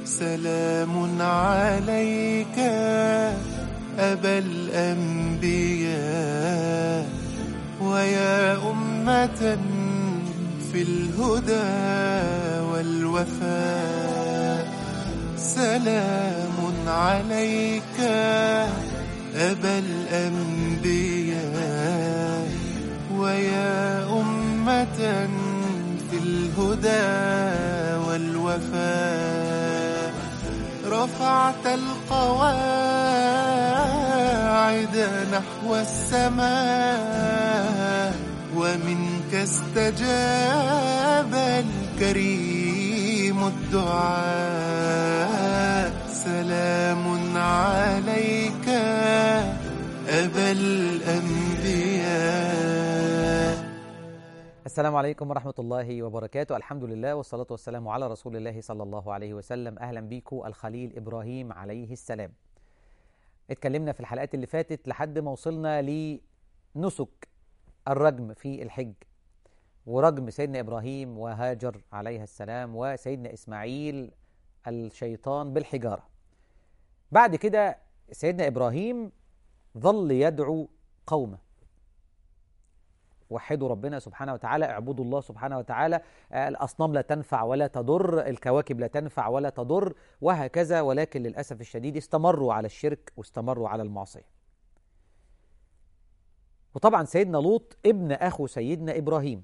سلام عليك أبا الأنبياء ويا أمة في الهدى والوفاء سلام عليك أبا الأنبياء ويا أمة في الهدى والوفاء رفعت القواعد نحو السماء ومنك استجاب الكريم الدعاء سلام عليك أبا الأنبياء السلام عليكم ورحمة الله وبركاته الحمد لله والصلاة والسلام على رسول الله صلى الله عليه وسلم أهلا بيكم الخليل إبراهيم عليه السلام اتكلمنا في الحلقات اللي فاتت لحد ما وصلنا لنسك الرجم في الحج ورجم سيدنا إبراهيم وهاجر عليها السلام وسيدنا إسماعيل الشيطان بالحجارة بعد كده سيدنا إبراهيم ظل يدعو قومه وحدوا ربنا سبحانه وتعالى اعبدوا الله سبحانه وتعالى الأصنام لا تنفع ولا تضر الكواكب لا تنفع ولا تضر وهكذا ولكن للأسف الشديد استمروا على الشرك واستمروا على المعصية وطبعا سيدنا لوط ابن أخو سيدنا إبراهيم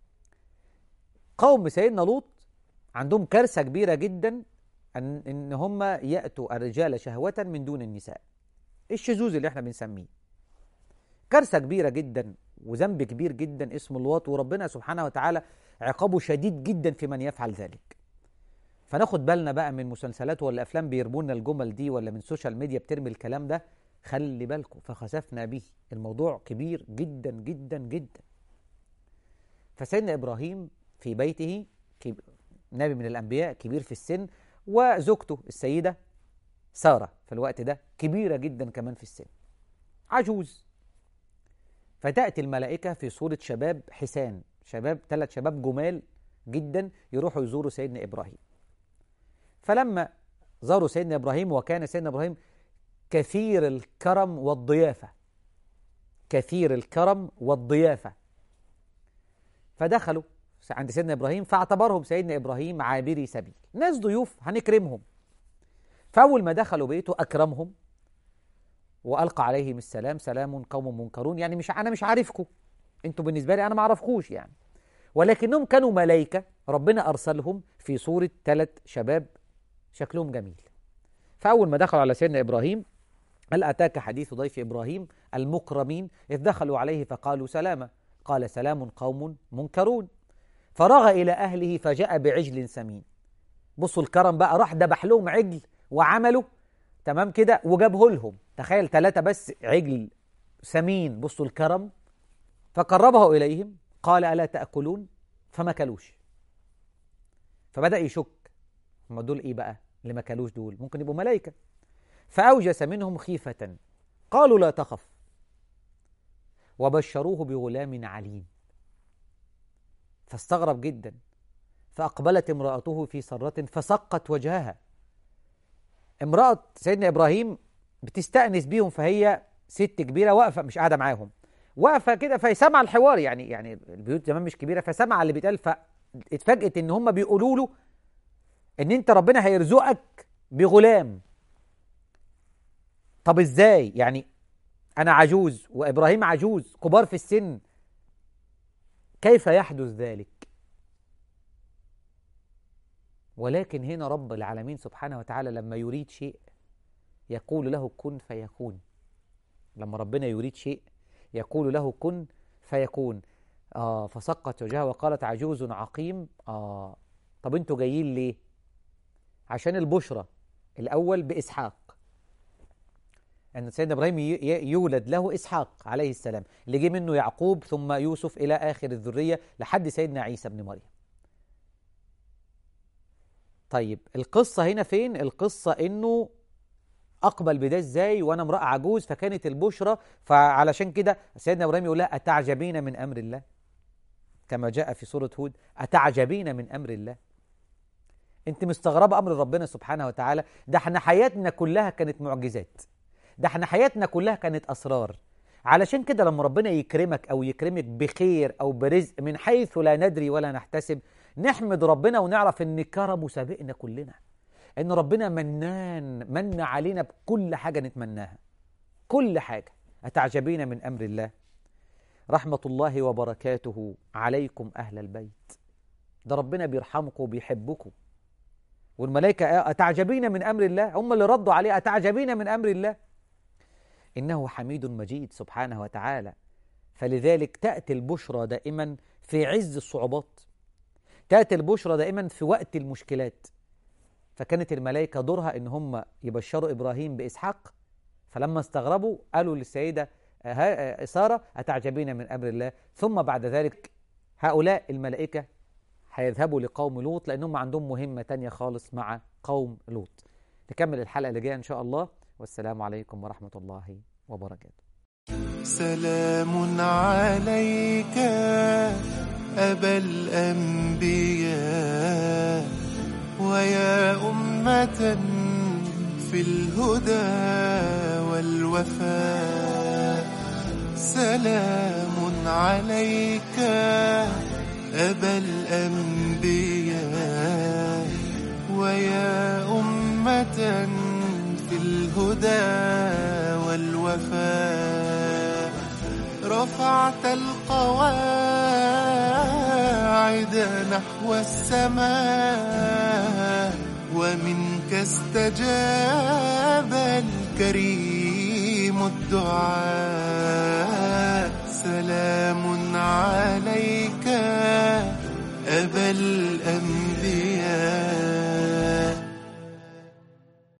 قوم سيدنا لوط عندهم كارثة كبيرة جدا أن, إن هم يأتوا الرجال شهوة من دون النساء الشذوذ اللي احنا بنسميه كارثة كبيرة جدا وذنب كبير جدا اسمه الواط وربنا سبحانه وتعالى عقابه شديد جدا في من يفعل ذلك فناخد بالنا بقى من مسلسلات ولا افلام بيرمونا الجمل دي ولا من سوشيال ميديا بترمي الكلام ده خلي بالكم فخسفنا به الموضوع كبير جدا جدا جدا فسيدنا ابراهيم في بيته نبي من الانبياء كبير في السن وزوجته السيده ساره في الوقت ده كبيره جدا كمان في السن عجوز فتأتي الملائكة في صورة شباب حسان شباب ثلاث شباب جمال جدا يروحوا يزوروا سيدنا إبراهيم فلما زاروا سيدنا إبراهيم وكان سيدنا إبراهيم كثير الكرم والضيافة كثير الكرم والضيافة فدخلوا عند سيدنا إبراهيم فاعتبرهم سيدنا إبراهيم عابري سبيل ناس ضيوف هنكرمهم فأول ما دخلوا بيته أكرمهم والقى عليهم السلام سلام قوم منكرون يعني مش انا مش عارفكم انتوا بالنسبه لي انا ما اعرفكوش يعني ولكنهم كانوا ملائكه ربنا ارسلهم في صوره ثلاث شباب شكلهم جميل فاول ما دخلوا على سيدنا ابراهيم هل اتاك حديث ضيف ابراهيم المكرمين اذ دخلوا عليه فقالوا سلاما قال سلام قوم منكرون فرغ الى اهله فجاء بعجل سمين بصوا الكرم بقى راح ذبح لهم عجل وعمله تمام كده وجابه لهم تخيل ثلاثة بس عجل سمين بصوا الكرم فقربه إليهم قال ألا تأكلون فما كلوش فبدأ يشك هم دول إيه بقى اللي ما كلوش دول ممكن يبقوا ملائكة فأوجس منهم خيفة قالوا لا تخف وبشروه بغلام عليم فاستغرب جدا فأقبلت امرأته في سرة فسقت وجهها امرأة سيدنا إبراهيم بتستأنس بيهم فهي ست كبيرة واقفة مش قاعدة معاهم واقفة كده فسمع الحوار يعني يعني البيوت زمان مش كبيرة فسمع اللي بيتقال فاتفاجئت إن هم بيقولوا له إن أنت ربنا هيرزقك بغلام طب إزاي يعني أنا عجوز وإبراهيم عجوز كبار في السن كيف يحدث ذلك ولكن هنا رب العالمين سبحانه وتعالى لما يريد شيء يقول له كن فيكون لما ربنا يريد شيء يقول له كن فيكون آه فسقت وجهها وقالت عجوز عقيم آه طب انتوا جايين ليه عشان البشرى الأول بإسحاق أن سيدنا إبراهيم يولد له إسحاق عليه السلام اللي جه منه يعقوب ثم يوسف إلى آخر الذرية لحد سيدنا عيسى بن مريم طيب القصة هنا فين؟ القصة إنه أقبل بده إزاي وأنا امرأة عجوز فكانت البشرى فعلشان كده سيدنا إبراهيم يقول لها أتعجبين من أمر الله كما جاء في سورة هود أتعجبين من أمر الله انت مستغربه امر ربنا سبحانه وتعالى ده احنا حياتنا كلها كانت معجزات ده احنا حياتنا كلها كانت اسرار علشان كده لما ربنا يكرمك او يكرمك بخير او برزق من حيث لا ندري ولا نحتسب نحمد ربنا ونعرف ان كرمه سابقنا كلنا ان ربنا منان من علينا بكل حاجه نتمناها كل حاجه اتعجبين من امر الله رحمه الله وبركاته عليكم اهل البيت ده ربنا بيرحمكم وبيحبكم والملائكة أتعجبين من أمر الله هم اللي ردوا عليه أتعجبين من أمر الله إنه حميد مجيد سبحانه وتعالى فلذلك تأتي البشرى دائما في عز الصعوبات تأتي البشرى دائما في وقت المشكلات فكانت الملائكة دورها إن هم يبشروا إبراهيم بإسحاق فلما استغربوا قالوا للسيدة سارة أتعجبين من أمر الله ثم بعد ذلك هؤلاء الملائكة هيذهبوا لقوم لوط لأنهم عندهم مهمة تانية خالص مع قوم لوط نكمل الحلقة اللي جاية إن شاء الله والسلام عليكم ورحمة الله وبركاته سلام عليك أبا الأنبياء ويا أمة في الهدى والوفاء سلام عليك أبا الأنبياء ويا أمة في الهدى والوفاء رفعت القواعد نحو السماء ومنك استجاب الكريم الدعاء سلام عليك أبا الأنبياء